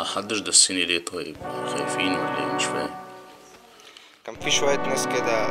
محدش دسني ليه طيب خايفين ولا ايه مش فاهم كان في شوية ناس كده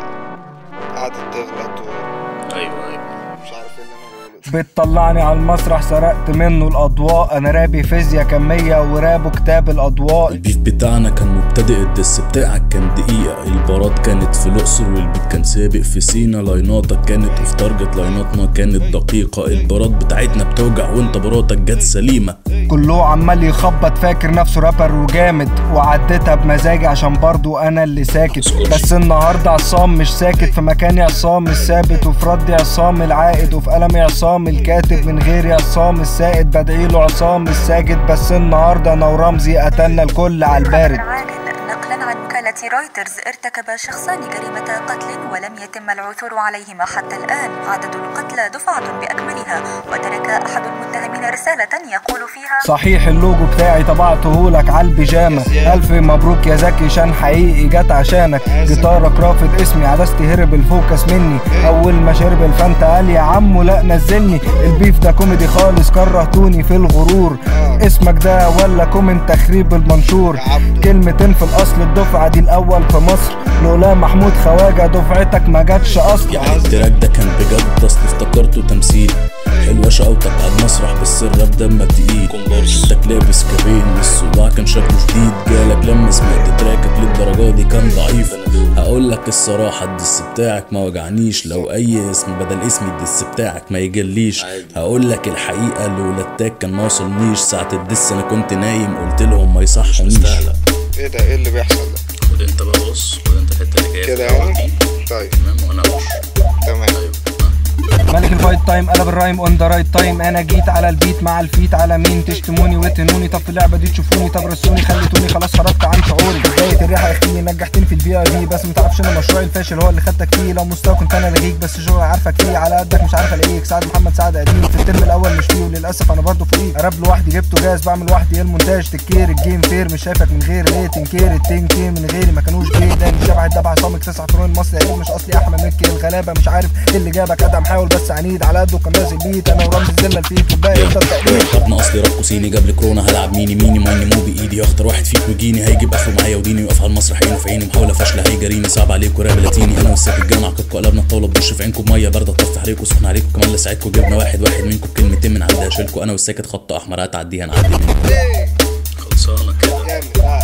قعدت تغلط ايوه ايوه ومش عارف ايه اللي انا بقوله ده. بتطلعني على المسرح سرقت منه الاضواء انا رابي فيزياء كمية ورابه كتاب الاضواء البيف بتاعنا كان مبتدئ الدس بتاعك كان دقيقة البارات كانت في الأقصر والبيت كان سابق في سينا لايناتك كانت اوف تارجت لايناتنا كانت دقيقة البارات بتاعتنا بتوجع وانت براتك جت سليمة كله عمال يخبط فاكر نفسه رابر وجامد وعديتها بمزاجي عشان برضو انا اللي ساكت بس النهارده عصام مش ساكت في مكاني عصام مش ثابت وفي ردي عصام العائد وفي قلمي عصام الكاتب من غيري عصام السائد بدعيله عصام الساجد بس النهارده انا ورمزي قتلنا الكل على البارد خبر عاجل نقلا عن وكالة رويترز ارتكب شخصان جريمة قتل ولم يتم العثور عليهما حتى الآن عدد القتلى دفعة بأكملها وترك أحد المتهمين رسالة يقول فيها صحيح اللوجو بتاعي طبعته لك على البيجامه الف مبروك يا زكي شان حقيقي جت عشانك جيتارك رافض اسمي عدستي هرب الفوكس مني اول ما شرب الفانتا قال يا عمو لا نزلني البيف ده كوميدي خالص كرهتوني في الغرور اسمك ده ولا كومنت تخريب المنشور كلمتين في الاصل الدفعه دي الاول في مصر لولا محمود خواجه دفعتك ما جاتش اصلا يعني التراك ده كان بجد اصل افتكرته تمثيل حلوة شقوتك على المسرح بس الراب دمك تقيل انتك لابس كابين الصداع كان شكله شديد جالك لما سمعت تراكك للدرجة دي كان ضعيف هقول لك الصراحة الدس بتاعك ما وجعنيش لو اي اسم بدل اسمي الدس بتاعك ما يجليش هقول لك الحقيقة لولا التاج كان ما وصلنيش ساعة الدس انا كنت نايم قلت لهم ما يصحونيش مستاهلة ايه ده ايه اللي بيحصل ده خد انت بقى بص خد انت الحتة اللي جاية كده في يعني دي. طيب تمام وانا اخش تمام طيب ها. ملك الفايت تايم قلب الرايم اون ذا رايت تايم انا جيت على البيت مع الفيت على مين تشتموني وتهنوني طب في اللعبه دي تشوفوني طب رسوني خليتوني خلاص خرجت عن شعوري بدايه الريحه يا اختي نجحتني في البي اي بي بس ما تعرفش ان مشروعي الفاشل هو اللي خدتك فيه لو مستوى كنت انا لغيك بس شغل عارفك فيه على قدك مش عارف الاقيك سعد محمد سعد قديم في الترم الاول مش فيه وللاسف انا برضه فوقيك راب لوحدي جبته جاهز بعمل لوحدي ايه المونتاج تكير الجيم فير مش شايفك من غير ليه تنكير التين كي من غيري ما كانوش جاي ده مش شبه الدبع عصام اكتسع قانون المصري عيب مش اصلي احمد مكي الغلابه مش عارف ايه اللي جابك ادم حاول بس عنيد على قده كان نازل بيت انا ورمز الزله الفيك والباقي يفضل تقليد طب اصلي راب صيني جاب لي كورونا هلعب ميني ميني مايني مو بايدي اختار واحد فيك ويجيني هيجيب اخره معايا وديني يقف على المسرح عينه في عيني محاوله فاشله هيجاريني صعب عليكوا راب لاتيني انا والساك الجامعه عقبكوا قلبنا الطاوله بوش في عينكم بميه بارده طفح عليكم سخن عليكم كمان لساعدكم جبنا واحد واحد منكم بكلمتين من عندي هشيلكوا انا والساكت خط احمر هتعديها نعدي منكم خلصانة كده جامد اه